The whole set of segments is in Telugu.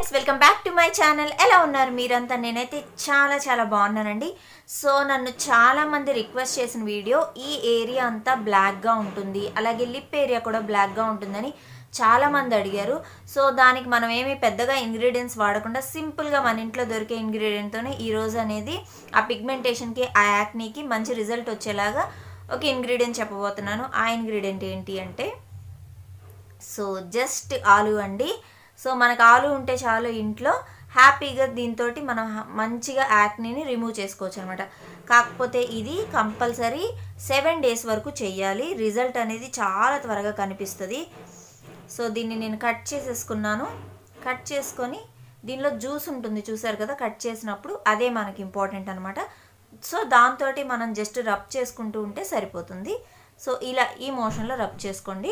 friends welcome back to my channel ఎలా ఉన్నారు మీరంతా నేనైతే చాలా చాలా బాగున్నానండి సో నన్ను చాలా మంది రిక్వెస్ట్ చేసిన వీడియో ఈ ఏరియా అంతా బ్లాక్గా ఉంటుంది అలాగే లిప్ ఏరియా కూడా బ్లాక్గా ఉంటుందని చాలా మంది అడిగారు సో దానికి మనం ఏమి పెద్దగా ఇంగ్రీడియంట్స్ వాడకుండా సింపుల్గా మన ఇంట్లో దొరికే ఇంగ్రీడియంట్తోనే ఈ రోజు అనేది ఆ పిగ్మెంటేషన్కి ఆ యాక్నీకి మంచి రిజల్ట్ వచ్చేలాగా ఒక ఇంగ్రీడియంట్ చెప్పబోతున్నాను ఆ ఇంగ్రీడియంట్ ఏంటి అంటే సో జస్ట్ ఆలు అండి సో మనకు ఆలు ఉంటే చాలు ఇంట్లో హ్యాపీగా దీంతో మనం హ- మంచిగా యాక్నీని రిమూవ్ చేసుకోవచ్చు అనమాట కాకపోతే ఇది కంపల్సరీ సెవెన్ డేస్ వరకు చెయ్యాలి రిజల్ట్ అనేది చాలా త్వరగా కనిపిస్తుంది సో దీన్ని నేను కట్ చేసేసుకున్నాను కట్ చేసుకొని దీనిలో జ్యూస్ ఉంటుంది చూసారు కదా కట్ చేసినప్పుడు అదే మనకి ఇంపార్టెంట్ అనమాట సో దాంతో మనం జస్ట్ రబ్ చేసుకుంటూ ఉంటే సరిపోతుంది సో ఇలా ఈ మోషన్లో రబ్ చేసుకోండి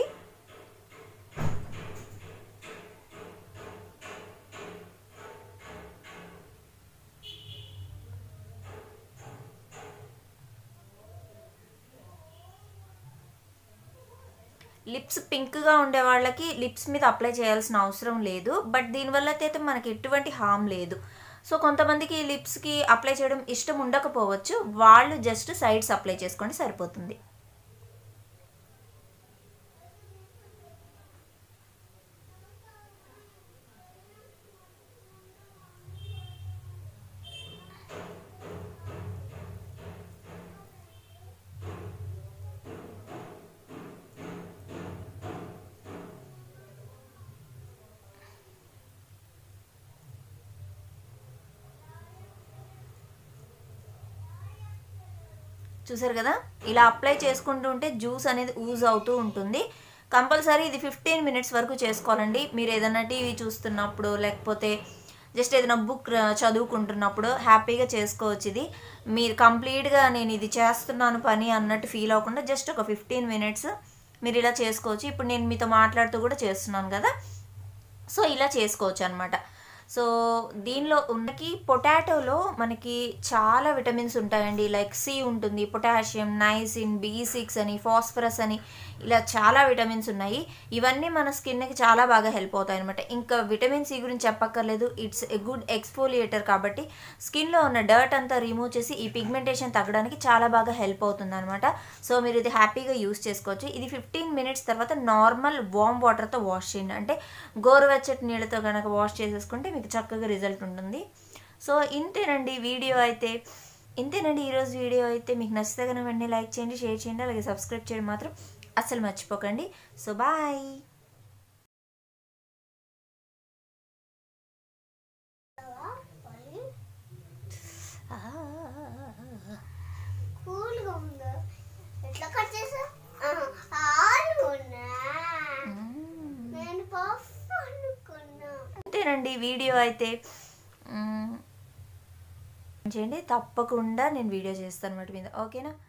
లిప్స్ పింక్గా ఉండే వాళ్ళకి లిప్స్ మీద అప్లై చేయాల్సిన అవసరం లేదు బట్ దీనివల్ల అయితే మనకి ఎటువంటి హామ్ లేదు సో కొంతమందికి లిప్స్కి అప్లై చేయడం ఇష్టం ఉండకపోవచ్చు వాళ్ళు జస్ట్ సైడ్స్ అప్లై చేసుకోండి సరిపోతుంది చూసారు కదా ఇలా అప్లై చేసుకుంటూ ఉంటే జ్యూస్ అనేది యూజ్ అవుతూ ఉంటుంది కంపల్సరీ ఇది ఫిఫ్టీన్ మినిట్స్ వరకు చేసుకోవాలండి మీరు ఏదైనా టీవీ చూస్తున్నప్పుడు లేకపోతే జస్ట్ ఏదైనా బుక్ చదువుకుంటున్నప్పుడు హ్యాపీగా చేసుకోవచ్చు ఇది మీరు కంప్లీట్గా నేను ఇది చేస్తున్నాను పని అన్నట్టు ఫీల్ అవ్వకుండా జస్ట్ ఒక ఫిఫ్టీన్ మినిట్స్ మీరు ఇలా చేసుకోవచ్చు ఇప్పుడు నేను మీతో మాట్లాడుతూ కూడా చేస్తున్నాను కదా సో ఇలా చేసుకోవచ్చు అనమాట సో దీనిలో ఉన్నకి పొటాటోలో మనకి చాలా విటమిన్స్ ఉంటాయండి లైక్ సి ఉంటుంది పొటాషియం నైసిన్ బి సిక్స్ అని ఫాస్ఫరస్ అని ఇలా చాలా విటమిన్స్ ఉన్నాయి ఇవన్నీ మన స్కిన్కి చాలా బాగా హెల్ప్ అవుతాయి అనమాట ఇంకా విటమిన్ సి గురించి చెప్పక్కర్లేదు ఇట్స్ ఎ గుడ్ ఎక్స్ఫోలియేటర్ కాబట్టి స్కిన్లో ఉన్న డర్ట్ అంతా రిమూవ్ చేసి ఈ పిగ్మెంటేషన్ తగ్గడానికి చాలా బాగా హెల్ప్ అవుతుంది అనమాట సో మీరు ఇది హ్యాపీగా యూస్ చేసుకోవచ్చు ఇది ఫిఫ్టీన్ మినిట్స్ తర్వాత నార్మల్ వామ్ వాటర్తో వాష్ చేయండి అంటే గోరువెచ్చటి నీళ్ళతో కనుక వాష్ చేసేసుకుంటే మీకు చక్కగా రిజల్ట్ ఉంటుంది సో ఇంతేనండి వీడియో అయితే ఇంతేనండి ఈరోజు వీడియో అయితే మీకు నచ్చితే కనుక వెంటనే లైక్ చేయండి షేర్ చేయండి అలాగే సబ్స్క్రైబ్ చేయడం మాత్రం అస్సలు మర్చిపోకండి సో బాయ్ కూల్గా ఉందా ఎట్లా కట్ చేసా ఆలుకున్నా నేను పఫ్ అనుకున్నా అంతేనండి వీడియో అయితే మ్, చేయండి తప్పకుండా నేను వీడియో చేస్తాను వాటి మీద ఓకేనా